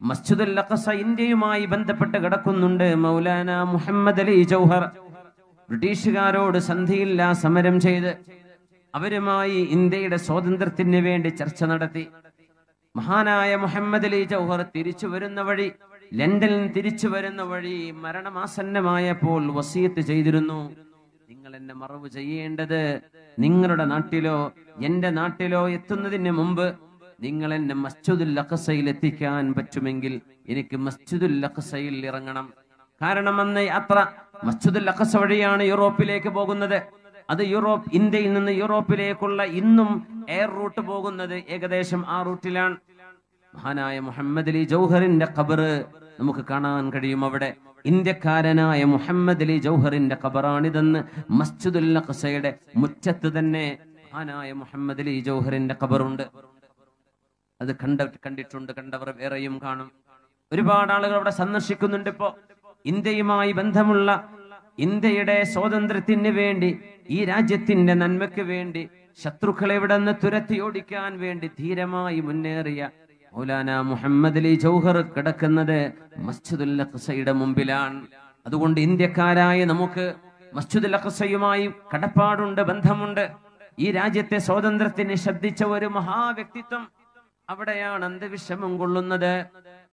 മസ്ജിദുൽ അഖസ ഇന്ത്യയുമായി ബന്ധപ്പെട്ട് കിടക്കുന്നുണ്ട് മൗലാന മുഹമ്മദ് അലി ജൗഹർ ബ്രിട്ടീഷുകാരോട് സന്ധിയില്ല സമരം ചെയ്ത് അവരുമായി ഇന്ത്യയുടെ സ്വാതന്ത്ര്യത്തിന് വേണ്ടി ചർച്ച നടത്തി മഹാനായ മുഹമ്മദ് അലി ജൗഹർ തിരിച്ചു വരുന്ന വഴി ലണ്ടനിൽ തിരിച്ചു വരുന്ന വഴി മരണമാസന്നമായപ്പോൾ വസീയത്ത് ചെയ്തിരുന്നു നിങ്ങൾ എന്നെ മറവ് ചെയ്യേണ്ടത് നിങ്ങളുടെ നാട്ടിലോ എന്റെ നാട്ടിലോ എത്തുന്നതിന് മുമ്പ് നിങ്ങൾ എന്നെ മസ്ജിദുൽ അഖസയിൽ എത്തിക്കാൻ പറ്റുമെങ്കിൽ എനിക്ക് മസ്ജിദുൽ അഖസയിൽ ഇറങ്ങണം കാരണം അന്ന് യാത്ര മസ്ജിദുൽ അഖസ വഴിയാണ് യൂറോപ്പിലേക്ക് പോകുന്നത് അത് യൂറോപ്പ് ഇന്ത്യയിൽ നിന്ന് യൂറോപ്പിലേക്കുള്ള ഇന്നും എയർ റൂട്ട് പോകുന്നത് ഏകദേശം ആ റൂട്ടിലാണ് മഹാനായ മുഹമ്മദ് അലി ജൗഹറിന്റെ ഖബറ് നമുക്ക് കാണാൻ കഴിയും അവിടെ ഇന്ത്യക്കാരനായ മുഹമ്മദ് അലി ജൗഹറിന്റെ ഖബറാണിതെന്ന് മസ്ജിദുൽ അഖസയുടെ മുറ്റത്ത് തന്നെ മഹാനായ മുഹമ്മദ് അലി ജൗഹറിന്റെ ഖബറുണ്ട് അത് കണ്ട കണ്ടിട്ടുണ്ട് കണ്ടവർ വേറെയും കാണും ഒരുപാട് ആളുകൾ അവിടെ സന്ദർശിക്കുന്നുണ്ട് ഇപ്പോ ഇന്ത്യയുമായി ബന്ധമുള്ള ഇന്ത്യയുടെ സ്വാതന്ത്ര്യത്തിന് വേണ്ടി ഈ രാജ്യത്തിന്റെ നന്മയ്ക്ക് വേണ്ടി ശത്രുക്കളെ ഇവിടെ നിന്ന് തുരത്തി ഓടിക്കാൻ വേണ്ടി ധീരമായി മുന്നേറിയ മൗലാന മുഹമ്മദ് അലി ജൗഹർ കിടക്കുന്നത് മസ്ജിദുൽ അഖ്സയുടെ മുമ്പിലാണ് അതുകൊണ്ട് ഇന്ത്യക്കാരായ നമുക്ക് മസ്ജിദുൽ അഖ്സയുമായി കടപ്പാടുണ്ട് ബന്ധമുണ്ട് ഈ രാജ്യത്തെ സ്വാതന്ത്ര്യത്തിന് ശബ്ദിച്ച ഒരു മഹാവ്യക്തിത്വം അവിടെയാണ് അന്തവിഷമം കൊള്ളുന്നത്